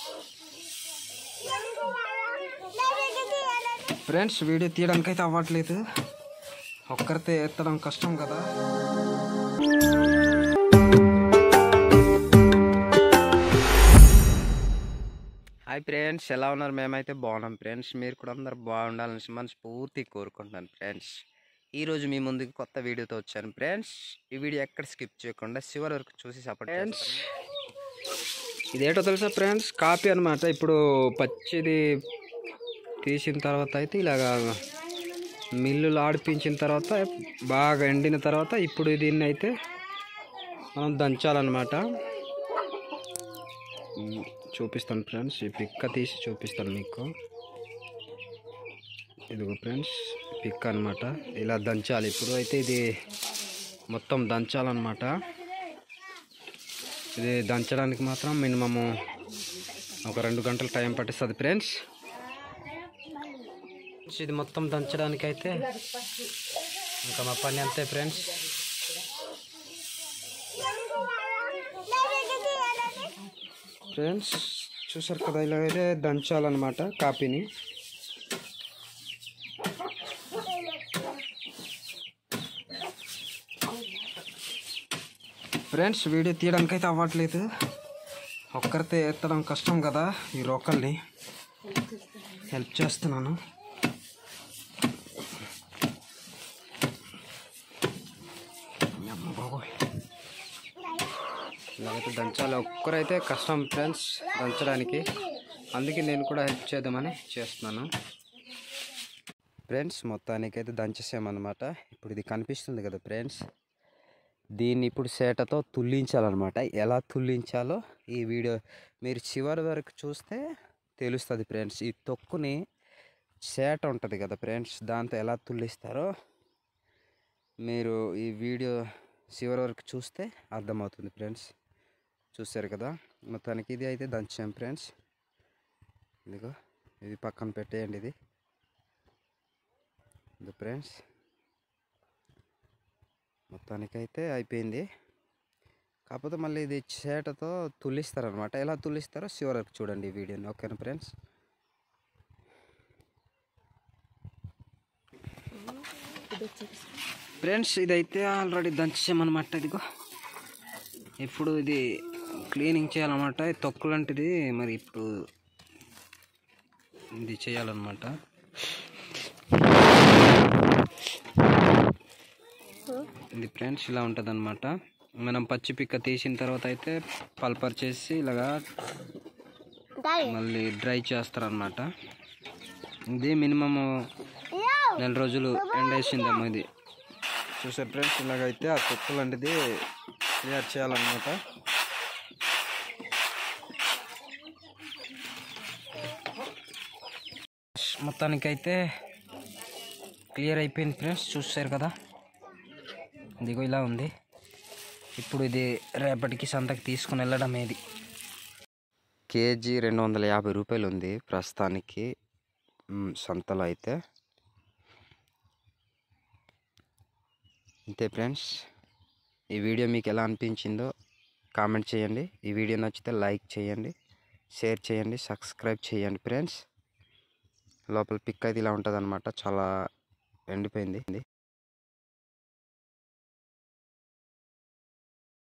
friends video తీయడానికి అయితే అవ్వట్లేదు ఒక్కరితే ఎత్తడం కష్టం కదా హాయ్ ఫ్రెండ్స్ ఎలా ఉన్నారు మేమైతే బాగున్నాం ఫ్రెండ్స్ మీరు కూడా అందరు బాగుండాలని మనస్ఫూర్తి కోరుకుంటున్నాను ఫ్రెండ్స్ ఈరోజు మీ ముందుకు కొత్త వీడియోతో వచ్చాను ఫ్రెండ్స్ ఈ వీడియో ఎక్కడ స్కిప్ చేయకుండా చివరి వరకు చూసి సపోర్ట్ ఫ్రెండ్స్ ఇదేటో తెలుసా ఫ్రెండ్స్ కాపీ అనమాట ఇప్పుడు పచ్చిది తీసిన తర్వాత అయితే ఇలాగా మిల్లులు ఆడిపించిన తర్వాత బాగా ఎండిన తర్వాత ఇప్పుడు దీన్ని అయితే మనం దంచాలన్నమాట ఉమ్, చూపిస్తాను ఫ్రెండ్స్ ఈ పిక్క తీసి చూపిస్తాను మీకు ఇదిగో ఫ్రెండ్స్ పిక్ అన్నమాట ఇలా దంచాలి ఇప్పుడు అయితే ఇది మొత్తం దంచాలన్నమాట ఇది దంచడానికి మాత్రం మినిమము ఒక రెండు గంటలు టైం పట్టిస్తుంది ఫ్రెండ్స్ ఇది మొత్తం దంచడానికి అయితే ఇంకా మా పని అంతే ఫ్రెండ్స్ ఫ్రెండ్స్ చూసారు కదా ఇలా అయితే దంచాలన్నమాట కాపీని ఫ్రెండ్స్ వీడియో తీయడానికి అయితే అవ్వట్లేదు ఒక్కరితే ఎత్తడం కష్టం కదా ఈ రోకల్ని హెల్ప్ చేస్తున్నాను అమ్మ బాబోయ్ ఇలాగైతే దంచాలి ఒక్కరైతే కష్టం ఫ్రెండ్స్ దంచడానికి అందుకే నేను కూడా హెల్ప్ చేద్దామని చేస్తున్నాను ఫ్రెండ్స్ మొత్తానికైతే దంచేసామన్నమాట ఇప్పుడు ఇది కనిపిస్తుంది కదా ఫ్రెండ్స్ దీన్ని ఇప్పుడు సేటతో తుల్లించాలన్నమాట ఎలా తుల్లించాలో ఈ వీడియో మీరు చివరి వరకు చూస్తే తెలుస్తుంది ఫ్రెండ్స్ ఈ తొక్కుని సేట ఉంటుంది కదా ఫ్రెండ్స్ దాంతో ఎలా తుల్లిస్తారో మీరు ఈ వీడియో చివరి వరకు చూస్తే అర్థమవుతుంది ఫ్రెండ్స్ చూసారు కదా మొత్తానికి ఇది అయితే దంచాం ఫ్రెండ్స్ ఇదిగో ఇది పక్కన పెట్టేయండి ఇది ఇది ఫ్రెండ్స్ మొత్తానికైతే అయిపోయింది కాకపోతే మళ్ళీ ఇది చేటతో తుల్లిస్తారనమాట ఎలా తుల్లిస్తారో చివరి వరకు చూడండి ఈ వీడియోని ఓకేనా ఫ్రెండ్స్ ఫ్రెండ్స్ ఇదైతే ఆల్రెడీ దంచామన్నమాట ఇదిగో ఇప్పుడు ఇది క్లీనింగ్ చేయాలన్నమాట ఈ తొక్కు లాంటిది మరి ఇప్పుడు ఇది చేయాలన్నమాట ఇది ఫ్రెండ్స్ ఇలా ఉంటుంది అనమాట మనం పచ్చి పిక్క తీసిన తర్వాత అయితే పల్పర్ చేసి ఇలాగా మళ్ళీ డ్రై చేస్తారనమాట ఇది మినిమము నెల రోజులు ఎండేసిందేమో ఇది చూసారు ఫ్రెండ్స్ ఇలాగైతే ఆ తొక్కు లాంటిది క్లియర్ చేయాలన్నమాట మొత్తానికైతే క్లియర్ అయిపోయింది ఫ్రెండ్స్ చూసారు కదా ఇదిగో ఇలా ఉంది ఇప్పుడు ఇది రేపటికి సంతకి తీసుకుని వెళ్ళడం ఏది కేజీ రెండు వందల యాభై రూపాయలు ఉంది ప్రస్తుతానికి మ్, సంతలో అయితే అంతే ఫ్రెండ్స్ ఈ వీడియో మీకు ఎలా అనిపించిందో కామెంట్ చేయండి ఈ వీడియో నచ్చితే లైక్ చేయండి షేర్ చేయండి సబ్స్క్రైబ్ చేయండి ఫ్రెండ్స్ లోపల పిక్ అయితే ఇలా ఉంటుంది చాలా ఎండిపోయింది